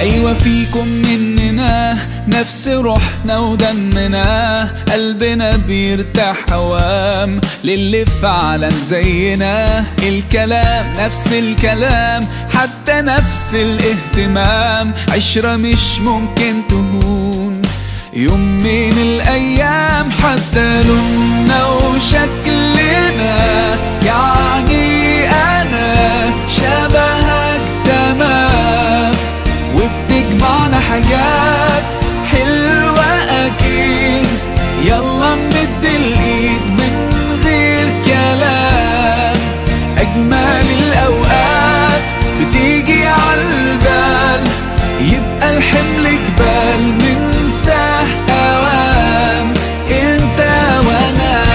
أيوة فيكم مننا نفس روحنا ودمنا قلبنا بيرتاح هوام للي فعلا زينا الكلام نفس الكلام حتى نفس الاهتمام عشرة مش ممكن تهون يوم من الأيام حتى لوننا وشكلنا يعني أنا شبهك تمام وبتجمعنا حاجات حلوة أكيد يلا نمد الإيد من غير كلام أجمل الأوقات بتيجي عالبال يبقى الحمل جبال ننساه أوام انت وانا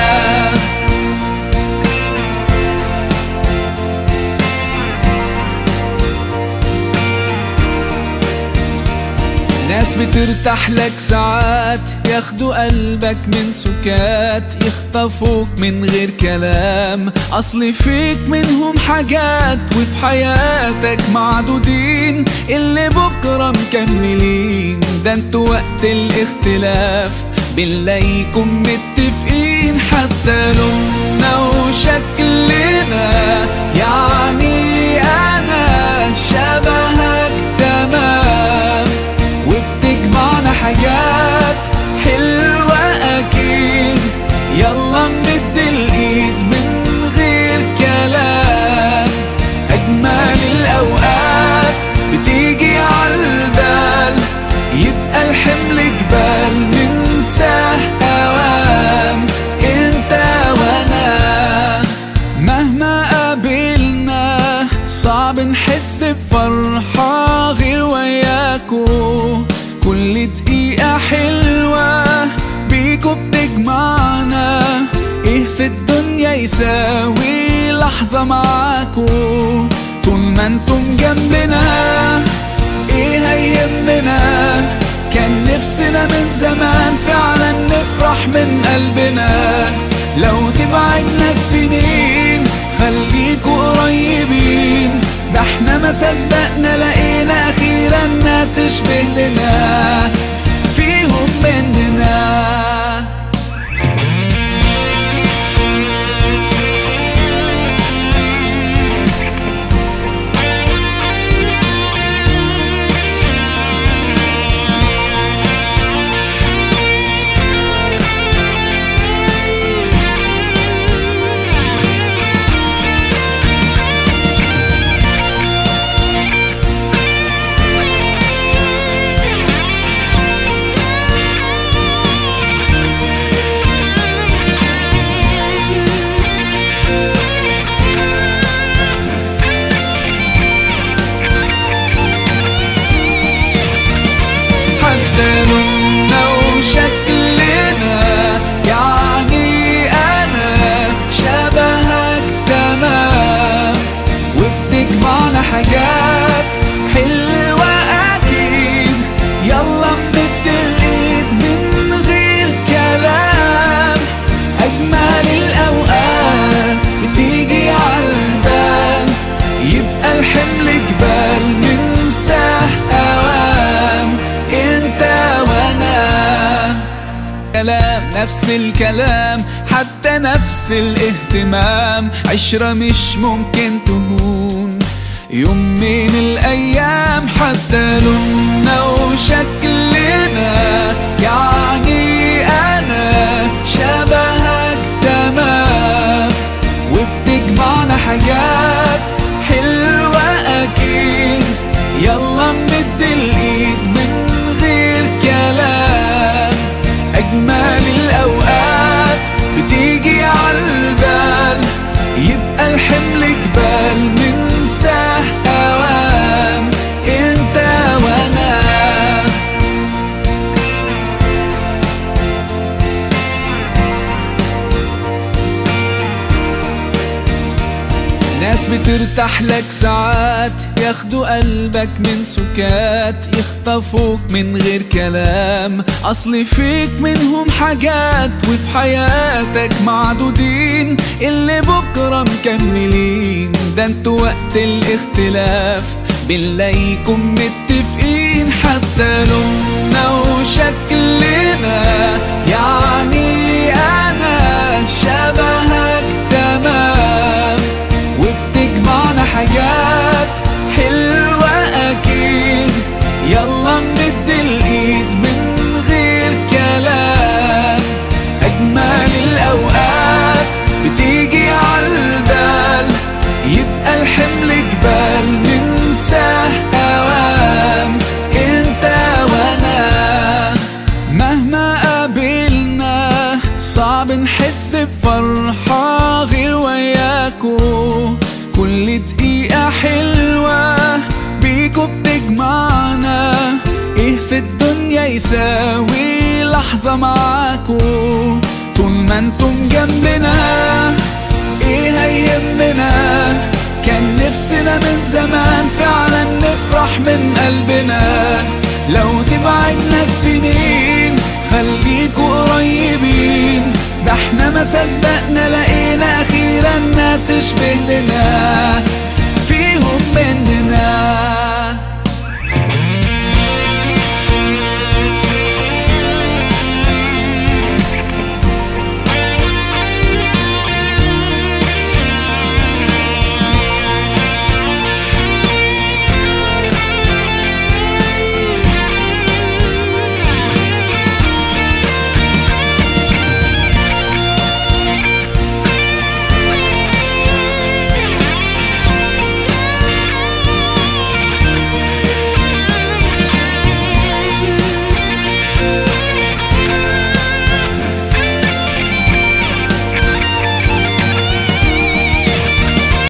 ناس بترتاح لك ساعات ياخدوا قلبك من سكات يخطفوك من غير كلام اصل فيك منهم حاجات وفي حياتك معدودين اللي بكرة مكملين ده انتوا وقت الاختلاف بنلاقيكم متفقين حتى لوننا وشكلنا يعني انا شبهك تمام وبتجمعنا حاجات حلوة أكيد يلا نمد الإيد من غير كلام أجمل الأوقات بتيجي عالبال يبقى الحمل جبال ننساه أوام انت وانا مهما قابلنا صعب نحس بفرحة غير وياكو كل دقيقة حلوة بيكو بتجمعنا ايه في الدنيا يساوي لحظة معاكو طول ما انتم جنبنا ايه هيهمنا كان نفسنا من زمان فعلا نفرح من قلبنا لو تبعدنا السنين خليكوا قريبين ده احنا ما صدقنا لقينا اخيرا ناس تشبه لنا فيهم مننا حتى لوننا وشكلنا يعني أنا شبهك تمام وبتجمعنا حاجات حلوة أكيد يلا نمد الإيد من غير كلام أجمل الأوقات بتيجي عالبال يبقى الحمل جبال ننساه أوام انت وانا كلام نفس الكلام حتى نفس الاهتمام عشرة مش ممكن تهون يوم من الأيام حتى لوننا وشكلنا يعني أنا شبهك تمام وبتجمعنا حاجات حلوة أكيد يلا نمد الإيد من غير كلام أجمل الأوقات بتيجي عالبال يبقى الحمل جبال ننساه أوام انت وانا ناس بترتاح لك ساعات ياخدوا قلبك من سكات يخطفوك من غير كلام اصل فيك منهم حاجات وفي حياتك معدودين اللي بكرة مكملين ده انتوا وقت الاختلاف بنلاقيكم متفقين حتى لوننا وشكلنا يعني أنا شبهك تمام وبتجمعنا حاجات حلوة أكيد يلا نمد الإيد من غير كلام أجمل الأوقات بتيجي عالبال يبقى الحمل جبال ننساه أوام انت وانا مهما قابلنا صعب نحس بفرحة غير وياكو كل دقيقة حلوة بيكو بتجمعنا ايه في الدنيا يساوي لحظة معاكو طول ما انتم جنبنا ايه هيهمنا كان نفسنا من زمان فعلا نفرح من قلبنا لو تبعدنا السنين خليكوا قريبين ده احنا ما صدقنا لقينا اخيرا ناس تشبه لنا